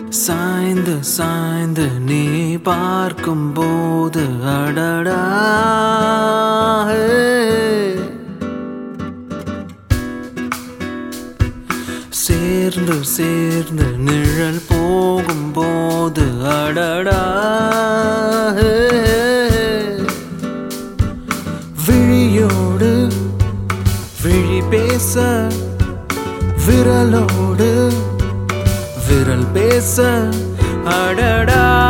சாய்ந்து சாய்ந்து நீ பார்க்கும் போது அடடா ஹே. சேர்ந்து சேர்ந்து நிழல் போகும் போது அடடா ஹே. விழியோடு விழி பேச விரலோடு விரல் பேச அடடா